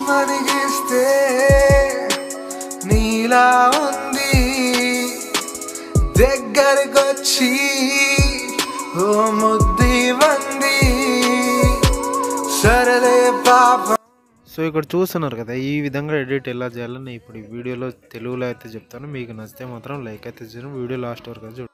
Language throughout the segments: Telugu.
మరిగిస్తే నీలా ఉంది దగ్గరకొచ్చి ఓ ముద్ది వంది సరలే పాప సో ఇక్కడ చూస్తున్నారు కదా ఈ విధంగా ఎడిట్ ఎలా చేయాలో నేను ఇప్పుడు ఈ వీడియోలో తెలుగులో అయితే చెప్తాను మీకు నచ్చితే మాత్రం లైక్ అయితే చేయండి వీడియో లాస్ట్ వరకు అయితే చూడండి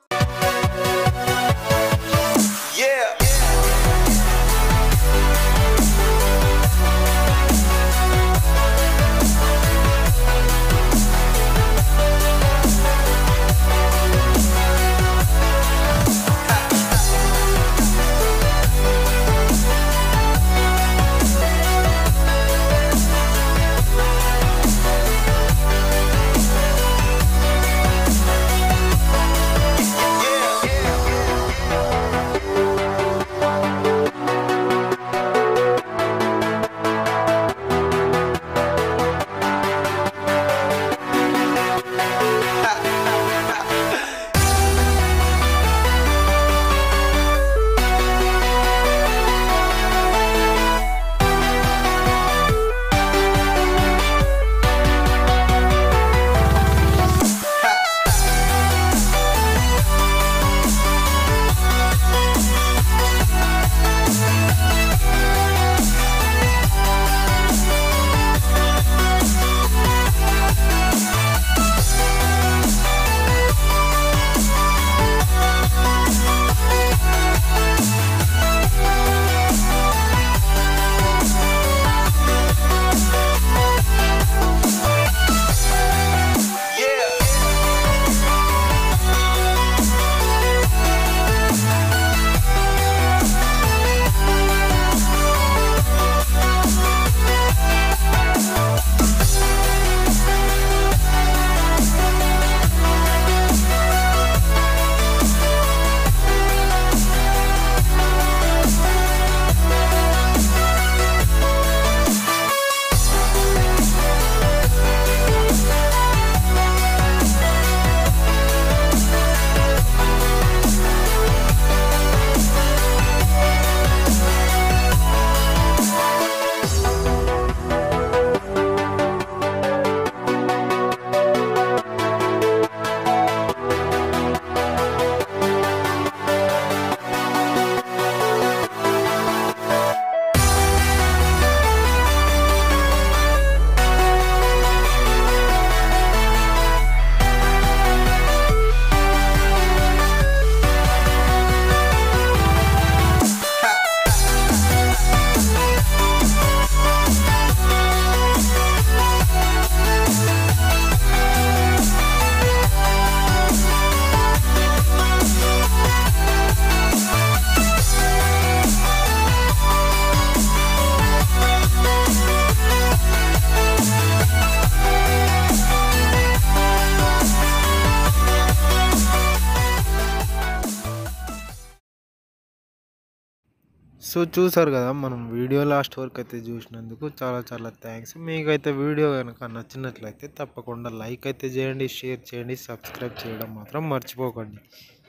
సో చూసారు కదా మనం వీడియో లాస్ట్ వరకు అయితే చూసినందుకు చాలా చాలా థ్యాంక్స్ మీకైతే వీడియో కనుక నచ్చినట్లయితే తప్పకుండా లైక్ అయితే చేయండి షేర్ చేయండి సబ్స్క్రైబ్ చేయడం మాత్రం మర్చిపోకండి